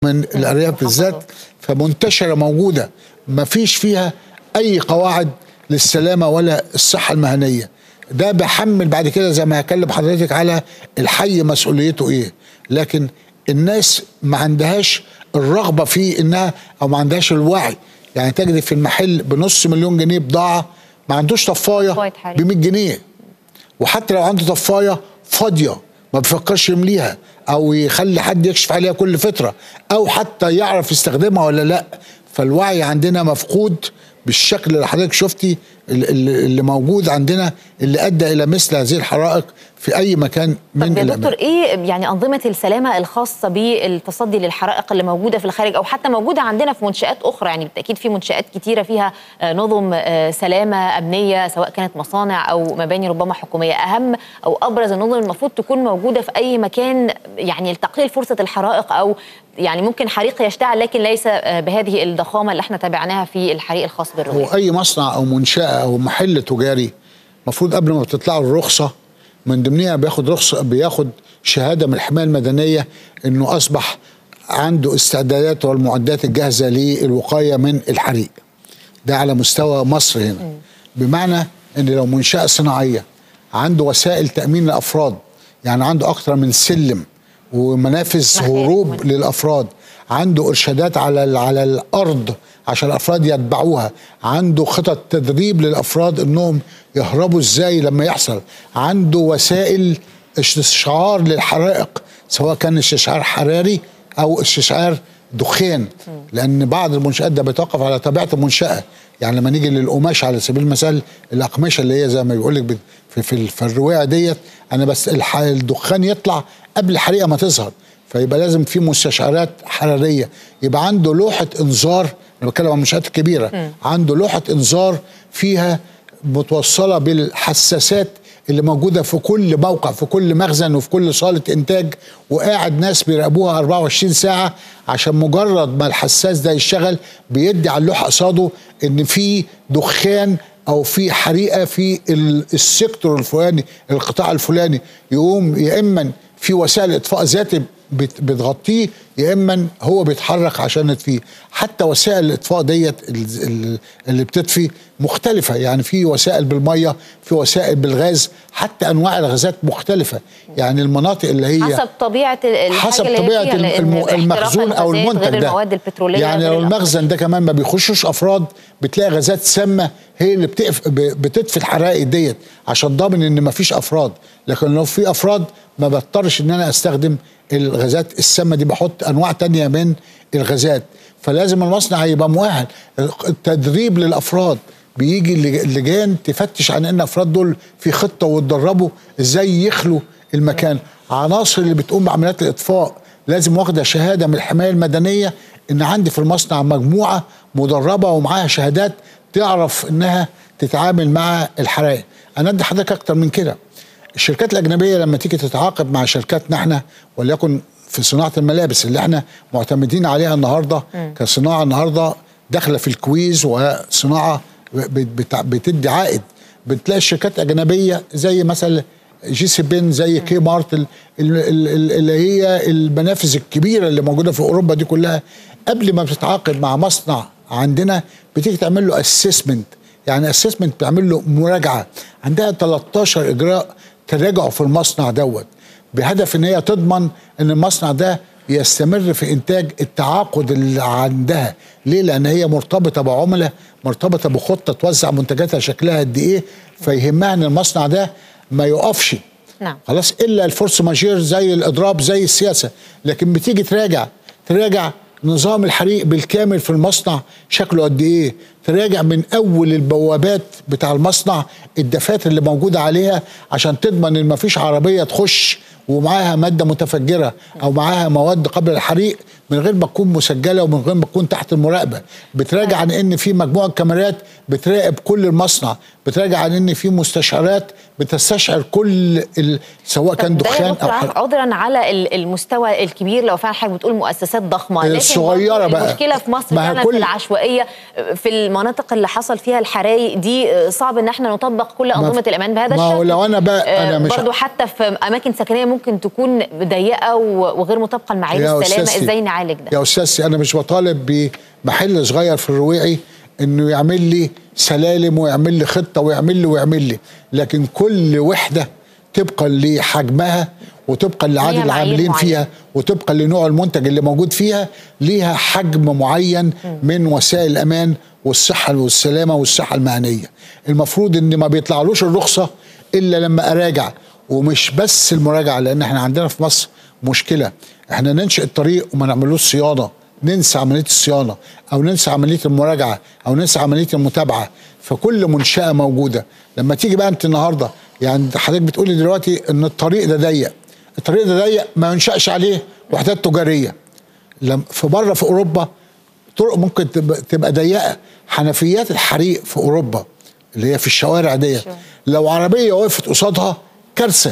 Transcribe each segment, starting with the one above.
من الارياف بالذات فمنتشره موجوده ما فيش فيها اي قواعد للسلامه ولا الصحه المهنيه ده بحمل بعد كده زي ما هكلم حضرتك على الحي مسؤوليته ايه لكن الناس ما عندهاش الرغبه في انها او ما عندهاش الوعي يعني تجد في المحل بنص مليون جنيه بضاعه ما عندوش طفايه طفاية حريق. ب 100 جنيه وحتى لو عنده طفايه فاضيه ما بيفكرش يمليها او يخلي حد يكشف عليها كل فتره او حتى يعرف يستخدمها ولا لا فالوعي عندنا مفقود بالشكل اللي حضرتك شفتي اللي- اللي اللي موجود عندنا اللي ادى الى مثل هذه الحرائق في اي مكان من طب يا الأماكن. دكتور ايه يعني انظمه السلامه الخاصه بالتصدي للحرائق اللي موجوده في الخارج او حتى موجوده عندنا في منشات اخرى يعني بالتاكيد في منشات كتيره فيها آه، نظم آه، سلامه امنيه سواء كانت مصانع او مباني ربما حكوميه اهم او ابرز النظم المفروض تكون موجوده في اي مكان يعني لتقليل فرصه الحرائق او يعني ممكن حريق يشتعل لكن ليس آه، بهذه الضخامه اللي احنا تابعناها في الحريق الخاص هو بالرؤيه اي مصنع او منشاه او محل تجاري المفروض قبل ما بتطلع له الرخصه من ضمنها بياخد رخصه بياخد شهاده من الحمايه المدنيه انه اصبح عنده استعدادات والمعدات الجاهزه للوقايه من الحريق ده على مستوى مصر هنا بمعنى ان لو منشاه صناعيه عنده وسائل تامين الافراد يعني عنده اكتر من سلم ومنافذ مخارج هروب ومنافذ. للافراد عنده ارشادات على ال- على الارض عشان الافراد يتبعوها عنده خطط تدريب للافراد انهم يهربوا ازاي لما يحصل عنده وسائل استشعار للحرائق سواء كان استشعار حراري او استشعار دخان لان بعض المنشات ده بيتوقف على طبيعه المنشاه يعني لما نيجي للقماش على سبيل المثال الاقمشه اللي هي زي ما بيقول لك في في, في الروايه ديت انا بس الح- الدخان يطلع قبل الحريقه ما تظهر فيبقى لازم في مستشعرات حراريه يبقى عنده لوحه انذار انا بتكلم عن المنشات الكبيره عنده لوحه انذار فيها متوصله بالحساسات اللي موجوده في كل موقع في كل مخزن وفي كل صاله انتاج وقاعد ناس بيراقبوها 24 ساعه عشان مجرد ما الحساس ده يشتغل بيدي على اللوحه قصاده ان في دخان او في حريقه في ال- السيكتور الفلاني القطاع الفلاني يقوم يا اما في وسائل اطفاء ذاتي بت- بتغطيه يا اما هو بيتحرك عشان يطفيه حتى وسائل الاطفاء ديت ال- ال- اللي بتطفي مختلفه يعني في وسائل بالميه في وسائل بالغاز حتى انواع الغازات مختلفه يعني المناطق اللي هي حسب طبيعه ال- الحاجه حسب اللي هي طبيعه فيها، الم- لأن الم- احتراق المخزون او الغازات المنتج غير ده المواد البتروليه يعني غير لو الأقمشة. المخزن ده كمان ما بيخشوش افراد بتلاقي غازات سامه هي اللي بتقف ب- بتطفي الحرائق ديت عشان ضامن ان ما فيش افراد لكن لو في افراد ما بضطرش ان انا استخدم الغازات السامه دي بحط انواع تانية من الغازات فلازم المصنع يبقى مؤهل التدريب للافراد بيجي اللج- اللجان تفتش عن ان الافراد دول في خطه وتدربوا ازاي يخلوا المكان عناصر اللي بتقوم بعمليات الاطفاء لازم واخده شهاده من الحمايه المدنيه ان عندي في المصنع مجموعه مدربه ومعاها شهادات تعرف انها تتعامل مع الحرائق انا ادي حضرتك اكتر من كده الشركات الاجنبيه لما تيجي تتعاقد مع شركاتنا احنا وليكن في صناعه الملابس اللي احنا معتمدين عليها النهارده كصناعه النهارده داخله في الكويز وصناعه بت- بت- بتدي عائد بتلاقي الشركات الاجنبيه زي مثلا جي سي بين زي كي مارت ال- ال- ال- ال- اللي هي المنافذ الكبيره اللي موجوده في اوروبا دي كلها قبل ما بتتعاقد مع مصنع عندنا بتيجي تعمل له اسسمنت يعني اسسمنت بتعمل له مراجعه عندها 13 اجراء تراجع في المصنع دوت بهدف ان هي تضمن ان المصنع ده يستمر في انتاج التعاقد اللي عندها ليه لان هي مرتبطه بعملاء مرتبطه بخطه توزع منتجاتها شكلها قد ايه فيهمها ان المصنع ده ما يقفش نعم. خلاص الا الفورس ماجير زي الاضراب زي السياسه لكن بتيجي تراجع تراجع نظام الحريق بالكامل في المصنع شكله قد ايه تراجع من اول البوابات بتاع المصنع الدفاتر اللي موجوده عليها عشان تضمن ان مفيش عربيه تخش ومعاها ماده متفجره او معاها مواد قبل الحريق من غير ما تكون مسجله ومن غير ما تكون تحت المراقبه بتراجع عن ان في مجموعه كاميرات بتراقب كل المصنع بتراجع عن ان في مستشعرات بتستشعر كل ال... سواء كان طب ده يا دخان دكتور او عارف حرق عذرا على ال- المستوى الكبير لو فعلا حضرتك بتقول مؤسسات ضخمه لكن الصغيرة برضو بقى. المشكله في مصر ما هي فعلا كل- في العشوائيه في المناطق اللي حصل فيها الحرايق دي صعب ان احنا نطبق كل انظمه الامان بهذا ما الشكل هو لو أنا بقى- أنا آه، مش- برضو حتى في اماكن سكنيه ممكن تكون ضيقه و- وغير مطابقه لمعايير يا السلامه أستاذتي- ازاي نعالج ده يا استاذتي انا مش بطالب بمحل صغير في الرويعي انه يعمل لي سلالم ويعمل لي خطه ويعمل لي ويعمل لي لكن كل وحده طبقا لحجمها وطبقا لعدد ليها معايير العاملين معينة. فيها وطبقا لنوع المنتج اللي موجود فيها ليها حجم معين من وسائل الامان والصحه والسلامه والصحه المهنيه المفروض ان ما بيطلعلوش الرخصه الا لما اراجع ومش بس المراجعه لان احنا عندنا في مصر مشكله احنا ننشئ الطريق وما نعملوش صيانه ننسى عمليه الصيانه او ننسى عمليه المراجعه او ننسى عمليه المتابعه فكل منشاه موجوده لما تيجي بقى انت النهارده يعني حضرتك بتقولي دلوقتي ان الطريق ده ضيق الطريق ده ضيق ما ينشأش عليه وحدات تجاريه لم في بره في اوروبا طرق ممكن تبقى, تبقى ضيقه حنفيات الحريق في اوروبا اللي هي في الشوارع ديت شو. لو عربيه وقفت قصادها كارثه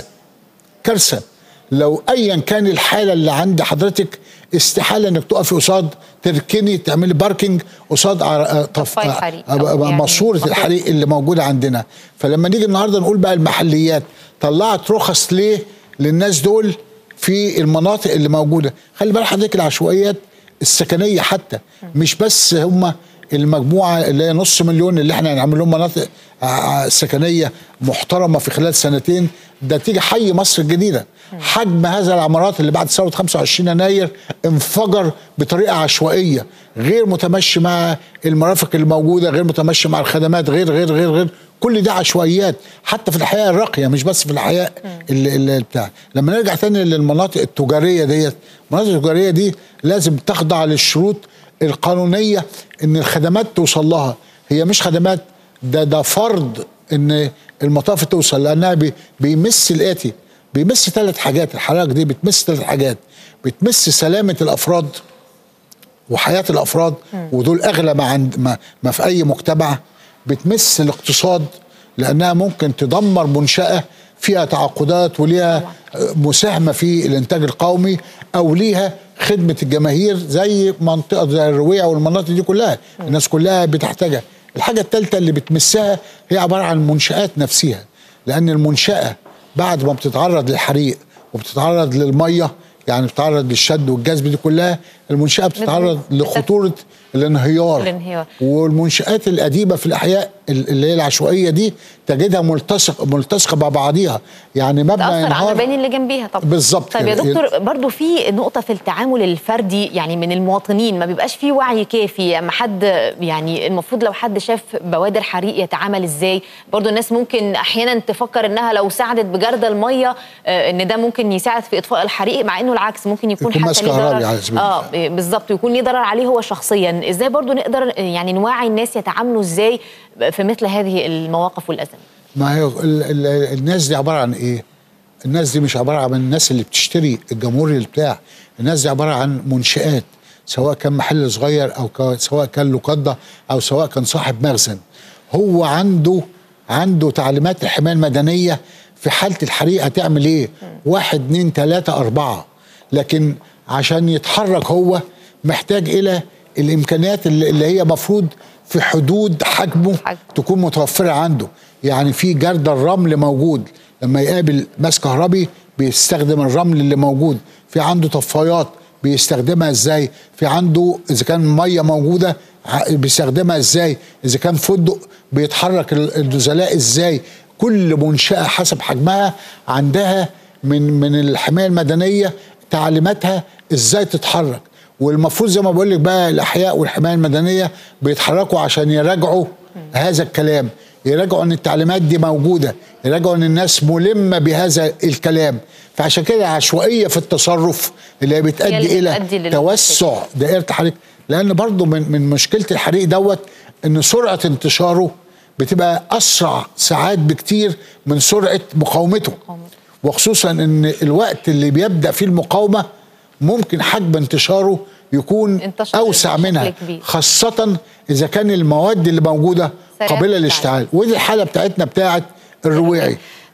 كارثه لو ايا كان الحاله اللي عند حضرتك استحاله انك تقفي قصاد تركني تعملي باركينج قصاد عر- آه، طف- طفاية آه، حريق آه، أو آه، يعني ماسوره ماسورة. الحريق اللي موجوده عندنا فلما نيجي النهارده نقول بقى المحليات طلعت رخص ليه للناس دول في المناطق اللي موجوده خلي بالك حضرتك العشوائيات السكنيه حتى مش بس هم المجموعه اللي هي نص مليون اللي احنا هنعمل لهم مناطق ع- سكنيه محترمه في خلال سنتين ده تيجي حي مصر الجديده حجم هذا العمارات اللي بعد ثوره 25 يناير انفجر بطريقه عشوائيه غير متمشي مع المرافق اللي موجوده غير متمشي مع الخدمات غير غير غير غير كل ده عشوائيات حتى في الحياه الراقيه مش بس في الحياه اللي, اللي بتاع لما نرجع تاني للمناطق التجاريه ديت المناطق التجاريه دي لازم تخضع للشروط القانونيه ان الخدمات توصل لها هي مش خدمات ده ده فرض ان المطاف توصل لانها بي بيمس الاتي بيمس ثلاث حاجات الحرائق دي بتمس ثلاث حاجات بتمس سلامه الافراد وحياه الافراد ودول اغلى ما عند ما, ما في اي مجتمع بتمس الاقتصاد لانها ممكن تدمر منشاه فيها تعاقدات وليها مساهمه في الانتاج القومي او ليها خدمه الجماهير زي منطقه زي الرويع والمناطق دي كلها الناس كلها بتحتاجها الحاجه الثالثه اللي بتمسها هي عباره عن المنشات نفسها لان المنشاه بعد ما بتتعرض للحريق وبتتعرض للميه يعني بتتعرض للشد والجذب دي كلها المنشاه بتتعرض لخطوره الانهيار الانهيار. والمنشآت القديمة في الأحياء اللي هي العشوائية دي تجدها ملتصق ملتصقة مع بعضيها يعني مبنى تاثر على ينهار المباني اللي جنبيها طبعا بالظبط طيب يا كده. دكتور برضو في نقطه في التعامل الفردي يعني من المواطنين ما بيبقاش في وعي كافي اما حد يعني المفروض لو حد شاف بوادر حريق يتعامل ازاي برضو الناس ممكن احيانا تفكر انها لو ساعدت بجرد الميه آه، ان ده ممكن يساعد في اطفاء الحريق مع انه العكس ممكن يكون, يكون ماس حتى ليه كهربي ضرر على سبيل اه بالظبط ويكون ليه ضرر عليه هو شخصيا ازاي برضو نقدر يعني نوعي الناس يتعاملوا ازاي في مثل هذه المواقف والازمات ما هي ال ال الناس دي عبارة عن إيه؟ الناس دي مش عبارة عن الناس اللي بتشتري الجمهوري اللي بتاع الناس دي عبارة عن منشآت سواء كان محل صغير أو ك- سواء كان لقدة أو سواء كان صاحب مخزن هو عنده عنده تعليمات الحماية المدنية في حالة الحريق هتعمل إيه؟ واحد اتنين تلاتة أربعة لكن عشان يتحرك هو محتاج إلى الإمكانيات اللي اللي هي مفروض في حدود حجمه حجم. تكون متوفرة عنده يعني في جرد الرمل موجود لما يقابل ماس كهربي بيستخدم الرمل اللي موجود في عنده طفايات بيستخدمها ازاي في عنده اذا كان ميه موجوده ع- بيستخدمها ازاي اذا كان فندق بيتحرك ال- النزلاء ازاي كل منشاه حسب حجمها عندها من من الحمايه المدنيه تعليماتها ازاي تتحرك والمفروض زي ما بقول لك بقى الاحياء والحمايه المدنيه بيتحركوا عشان يراجعوا هذا الكلام يراجعوا ان التعليمات دي موجوده يراجعوا ان الناس ملمه بهذا الكلام فعشان كده العشوائيه في التصرف اللي هي اللي بتؤدي الى بتؤدي لل- توسع دائره الحريق لان برضو من من مشكله الحريق دوت ان سرعه انتشاره بتبقى اسرع ساعات بكتير من سرعه مقاومته وخصوصا ان الوقت اللي بيبدا فيه المقاومه ممكن حجم انتشاره يكون انتشر اوسع بشكل منها كبير. خاصه اذا كان المواد اللي موجوده سريعة قابله الاشتعال. للاشتعال ودي الحاله بتاعتنا بتاعت الرويعي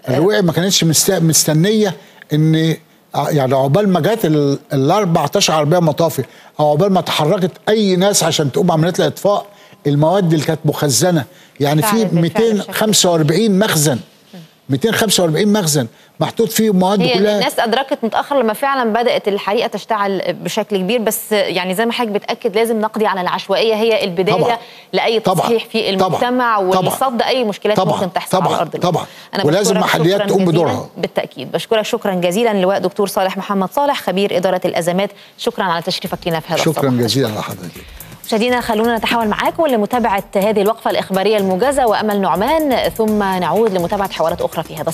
الرواية ما كانتش مست... مستنيه ان يعني عقبال ما جت ال ال 14 عربيه مطافي او عقبال ما تحركت اي ناس عشان تقوم عمليات الاطفاء المواد اللي كانت مخزنه يعني في بالفعل، بالفعل، 245 مخزن 245 مخزن محطوط فيه مواد هي كلها الناس ادركت متاخر لما فعلا بدات الحريقه تشتعل بشكل كبير بس يعني زي ما حضرتك بتاكد لازم نقضي على العشوائيه هي البدايه طبعاً. لاي طبعاً. تصحيح في طبعاً. المجتمع طبعاً. ولصد اي مشكلات طبعاً. ممكن تحصل طبعاً. على ارض الواقع. طبعاً. أنا ولازم بشكرك محليات شكراً تقوم جزيلاً. بدورها. بالتاكيد بشكرك شكرا جزيلا اللواء دكتور صالح محمد صالح خبير اداره الازمات شكرا على تشريفك لنا في هذا شكرا الصباح. جزيلا لحضرتك مشاهدينا خلونا نتحول معاكم لمتابعه هذه الوقفه الاخباريه الموجزه وامل نعمان ثم نعود لمتابعه حوارات اخرى في هذا